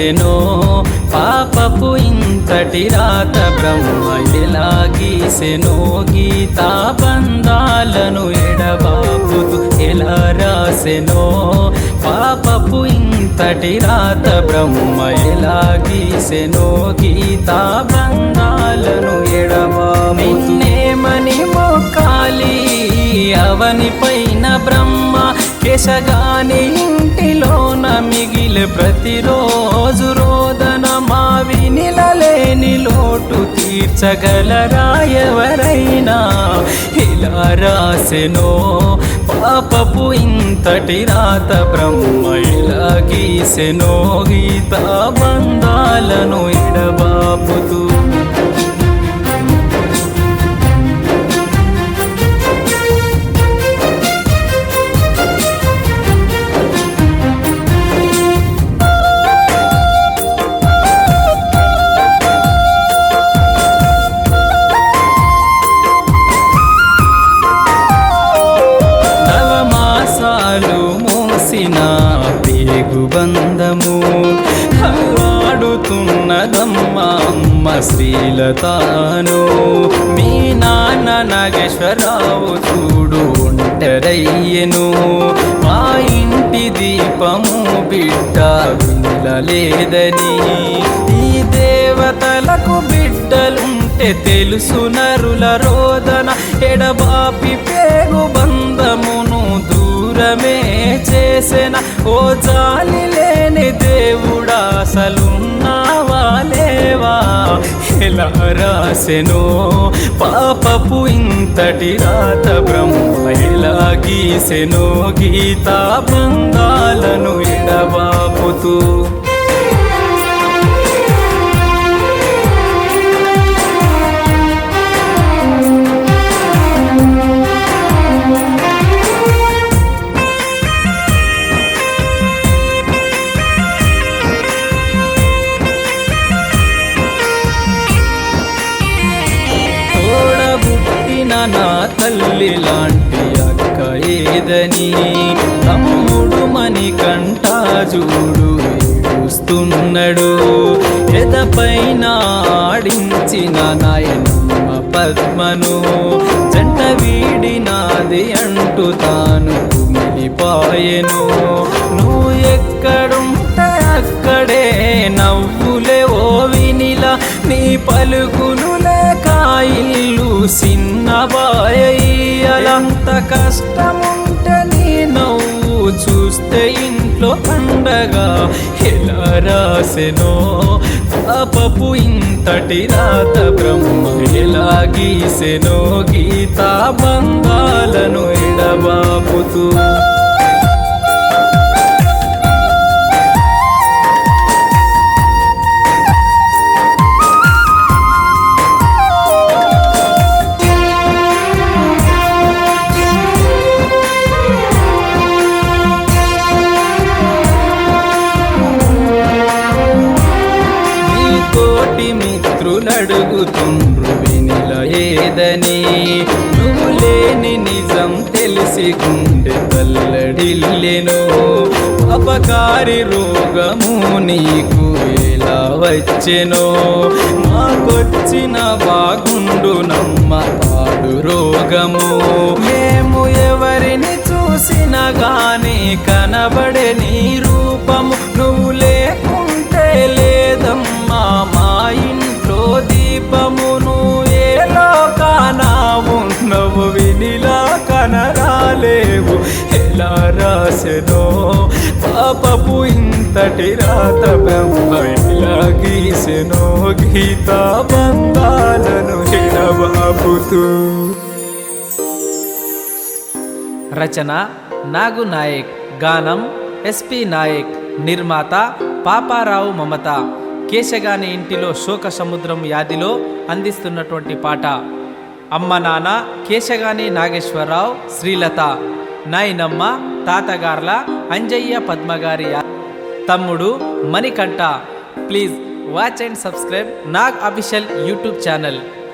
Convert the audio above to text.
రాసెనో పాపపు ఇంతటి రాత బ్రహ్మ ఎలా గీసెనో గీతా బంధాలను ఎడబాపుతూ ఎలా రాసెనో పాపపు ఇంతటి రాత బ్రహ్మ ఎలా గీసెనో గీతా బంధాలను ఎడబాపుతూనేమని మొక్కాలి అవని పైన బ్రహ్మ కేశగాని ఇంటిలోన మిగిలే ప్రతిరోజు రోదన మావి నిలలేని లోటు తీర్చగలరా ఎవరైనా ఇలా రాసెనో పాపపు ఇంతటి రాత బ్రహ్మ ఇలా గీసెనో గీతా బంధాలను ఎడబాపుతూ నవమాసాలు మోసిన పేగు బంధము ఆడుతున్నదమ్మ అమ్మ శ్రీలతాను మీ నాన్న నాగేశ్వరరావు చూడు ఒంటరయ్యెను మా ఇంటి దీపము బిడ్డ వినలేదని ఈ దేవతలకు బిడ్డలుంటే తెలుసు నరుల రోదన ఎడబాపి పేగు బంధమును దూరమే చేసిన ఓ జాలి లేని దేవుడా అసలున్నావా లేవా ఎలా రాసెనో పాపపు ఇంతటి రాత బ్రహ్మ ఎలా గీసెనో గీతా బంగాలను ఎడబాపుతూ తోడబుట్టిన నా తల్లి లాంటి అక్క ఏదని తమ్ముడు మని కంట చూడు ఏడుస్తున్నాడు ఎదపైన ఆడించిన నాయనమ్మ పద్మను జంట వీడినాది అంటూ తాను కుమిలిపాయెను నువ్వు ఎక్కడుంటే అక్కడే నవ్వులే ఓ వినిలా నీ పలుకులు లేక ఇల్లు సిన్నబాయంత కష్టముంటే నీ నవ్వు చూస్తే ఇంట్లో పండగా ఎలా రాసెనో పాపపు ఇంతటి రాత బ్రహ్మ ఎలా గీసెనో గీతా బంగాలను ఎడబాపుతూ నీ తోటి మిత్రులడుగుతుండ్రు వినిల ఏదని నువ్వు లేని నిజం తెలిసి గుండె తల్లడిల్లెను అపకారి రోగము నీకు ఎలా వచ్చెనో మాకొచ్చిన బాగుండు నమ్మ పాడు రోగము మేము ఎవరిని చూసినా గాని కనబడే నీ రూపము నువ్వు లేకుంటే లేదమ్మా మా ఇంట్లో దీపమును ఏ లోకానా ఉన్నవు వినిలా కనరాలేవు ఎలా రాసెనో పాపపు ఇంతటి రాత బ్రహ్మ ఎలా గీసెనో గీతా బంధాలను ఎడబాపుతూ రచన నాగు నాయక్ గానం ఎస్పి నాయక్ నిర్మాత పాపారావు మమత కేశగాని ఇంటిలో శోక సముద్రం యాదిలో అందిస్తున్నటువంటి పాట అమ్మ నాన్న కేశగాని నాగేశ్వరరావు శ్రీలత నాయనమ్మ తాతగార్ల అంజయ్య పద్మగారి యా- తమ్ముడు Manikanta please watch and subscribe Nag official YouTube channel